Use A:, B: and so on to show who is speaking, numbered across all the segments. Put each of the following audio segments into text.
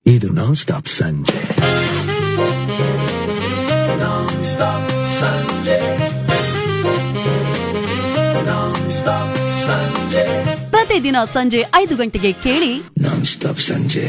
A: ಇದು ನಾನ್ ಸ್ಟಾಪ್ ಸಂಜೆ ನಾನ್ ಸ್ಟಾಪ್ ಸಂಜೆ ನಾನ್ ಸ್ಟಾಪ್ ಸಂಜೆ
B: ಪ್ರತಿದಿನ ಸಂಜೆ ಐದು ಗಂಟೆಗೆ ಕೇಳಿ
A: ನಾನ್ ಸ್ಟಾಪ್ ಸಂಜೆ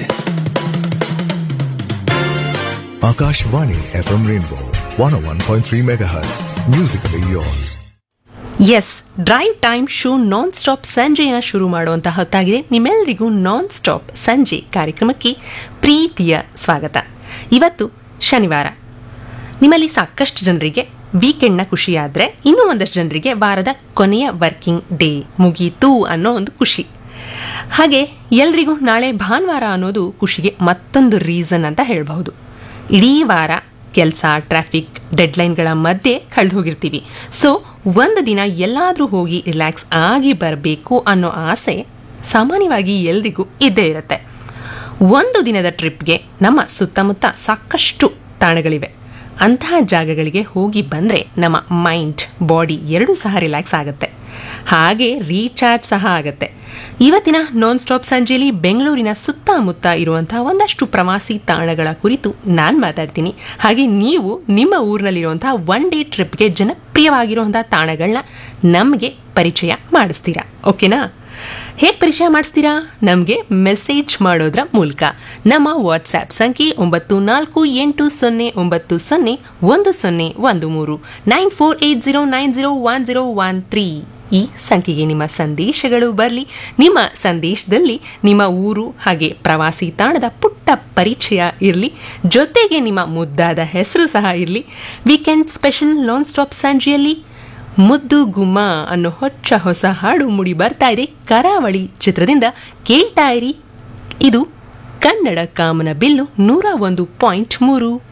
C: Akashvani FM Rainbow 101.3 MHz. Musically yours.
D: Yes drive time show non stop ಸಂಜೆಯ ಶುರು ಮಾಡುವಂತ ಹೊತ್ತಾಗಿದೆ ನಿಮ್ಮೆಲ್ಲರಿಗೂ ನಾನ್ ಸ್ಟಾಪ್ ಸಂಜೆ ಕಾರ್ಯಕ್ರಮಕ್ಕೆ ಪ್ರೀತಿಯ ಸ್ವಾಗತ ಇವತ್ತು ಶನಿವಾರ ನಿಮ್ಮಲ್ಲಿ ಸಾಕಷ್ಟು ಜನರಿಗೆ ವೀಕೆಂಡ್ನ ಖುಷಿಯಾದರೆ ಇನ್ನೂ ಒಂದಷ್ಟು ಜನರಿಗೆ ವಾರದ ಕೊನೆಯ ವರ್ಕಿಂಗ್ ಡೇ ಮುಗೀತು ಅನ್ನೋ ಒಂದು ಖುಷಿ ಹಾಗೆ ಎಲ್ರಿಗೂ ನಾಳೆ ಭಾನುವಾರ ಅನ್ನೋದು ಖುಷಿಗೆ ಮತ್ತೊಂದು ರೀಸನ್ ಅಂತ ಹೇಳಬಹುದು ಇಡೀ ವಾರ ಕೆಲಸ ಟ್ರಾಫಿಕ್ ಡೆಡ್ಲೈನ್ಗಳ ಮಧ್ಯೆ ಕಳೆದು ಹೋಗಿರ್ತೀವಿ ಸೊ ಒಂದು ದಿನ ಎಲ್ಲಾದರೂ ಹೋಗಿ ರಿಲ್ಯಾಕ್ಸ್ ಆಗಿ ಬರಬೇಕು ಅನ್ನೋ ಆಸೆ ಸಾಮಾನ್ಯವಾಗಿ ಎಲ್ರಿಗೂ ಇದ್ದೇ ಇರುತ್ತೆ ಒಂದು ದಿನದ ಟ್ರಿಪ್ಗೆ ನಮ್ಮ ಸುತ್ತಮುತ್ತ ಸಾಕಷ್ಟು ತಾಣಗಳಿವೆ ಅಂತಹ ಜಾಗಗಳಿಗೆ ಹೋಗಿ ಬಂದರೆ ನಮ್ಮ ಮೈಂಡ್ ಬಾಡಿ ಎರಡೂ ಸಹ ರಿಲ್ಯಾಕ್ಸ್ ಆಗುತ್ತೆ ಹಾಗೆ ರೀಚಾರ್ಜ್ ಸಹ ಆಗುತ್ತೆ ಇವತ್ತಿನ ನಾನ್ ಸ್ಟಾಪ್ ಸಂಜೆಯಲ್ಲಿ ಬೆಂಗಳೂರಿನ ಸುತ್ತಮುತ್ತ ಇರುವಂತಹ ಒಂದಷ್ಟು ಪ್ರವಾಸಿ ತಾಣಗಳ ಕುರಿತು ನಾನು ಮಾತಾಡ್ತೀನಿ ಹಾಗೆ ನೀವು ನಿಮ್ಮ ಊರಿನಲ್ಲಿರುವಂತಹ ಒನ್ ಡೇ ಟ್ರಿಪ್ಗೆ ಜನಪ್ರಿಯವಾಗಿರುವಂತಹ ತಾಣಗಳನ್ನ ನಮಗೆ ಪರಿಚಯ ಮಾಡಿಸ್ತೀರಾ ಓಕೆನಾ ಹೇಗೆ ಪರಿಚಯ ಮಾಡಿಸ್ತೀರಾ ನಮಗೆ ಮೆಸೇಜ್ ಮಾಡೋದ್ರ ಮೂಲಕ ನಮ್ಮ ವಾಟ್ಸ್ಆ್ಯಪ್ ಸಂಖ್ಯೆ ಒಂಬತ್ತು ನಾಲ್ಕು ಎಂಟು ಸೊನ್ನೆ ಒಂಬತ್ತು ಸೊನ್ನೆ ಒಂದು ಸೊನ್ನೆ ಒಂದು ಮೂರು nine four eight zero nine zero one zero one three ಈ ಸಂಖ್ಯೆಗೆ ನಿಮ್ಮ ಸಂದೇಶಗಳು ಬರಲಿ ನಿಮ್ಮ ಸಂದೇಶದಲ್ಲಿ ನಿಮ್ಮ ಊರು ಹಾಗೆ ಪ್ರವಾಸಿ ತಾಣದ ಪುಟ್ಟ ಪರಿಚಯ ಇರಲಿ ಜೊತೆಗೆ ನಿಮ್ಮ ಮುದ್ದಾದ ಹೆಸರು ಸಹ ಇರಲಿ ವೀಕೆಂಡ್ ಸ್ಪೆಷಲ್ ನಾನ್ ಸ್ಟಾಪ್ ಸಂಜೆಯಲ್ಲಿ ಮುದ್ದು ಗುಮ್ಮ ಅನ್ನೋ ಹೊಚ್ಚ ಹೊಸ ಹಾಡು ಮುಡಿ ಬರ್ತಾ ಇದೆ ಕರಾವಳಿ ಚಿತ್ರದಿಂದ ಕೇಳ್ತಾ ಇರಿ ಇದು ಕನ್ನಡ ಕಾಮನ ಬಿಲ್ಲು ನೂರ ಒಂದು ಪಾಯಿಂಟ್ ಮೂರು